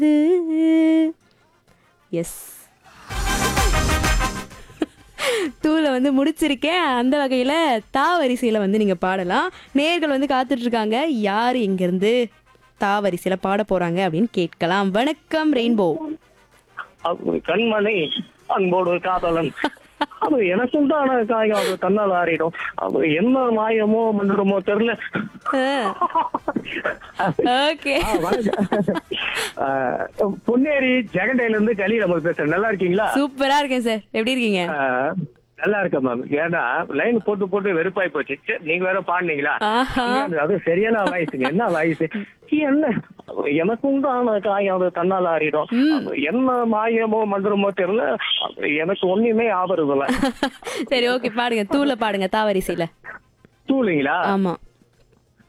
S தூளை வந்து முடிச்சிருக்கேன் அந்த வகையில் தா வரிசையில் வந்து நீங்கள் பாடலாம் நேர்கள் வந்து காத்துட்டு இருக்காங்க யார் இங்கேருந்து தா வரிசையில் பாட போகிறாங்க அப்படின்னு கேட்கலாம் வணக்கம் ரெயின்போ அது கண்மணி அன்போடு காதலன் அது எனக்கும் தான் காயம் அது தன்னால் ஆறிடும் அது என்ன மாயமோ மந்திரமோ தெரியல ஓகே ஆ, வணக்கம். ஆ, பொன்னேரி ஜெகண்டையில இருந்து கலி நம்ம பேசுறேன் நல்லா இருக்கீங்களா சூப்பராக இருக்கேன் சார் எப்படி இருக்கீங்க ஆ, நல்லா இருக்கேன் மேம் ஏன்னா லைன் போட்டு போட்டு வெறுப்பாய் போச்சு சே, நீங்க வேற பாடுனீங்களா ஆஹா அது சரியான வயசுங்க என்ன வயசு என்ன எனக்கும் தான் காயம் அது தன்னால் ஆறிடும் அது என்ன மாயமோ மந்திரமோ தெரியல அது எனக்கு ஒண்ணுமே ஆபரம் இல்லை சரி ஓகே பாடுங்க தூளை பாடுங்க தா வரிசையில் தூளுங்களா ஆமாம்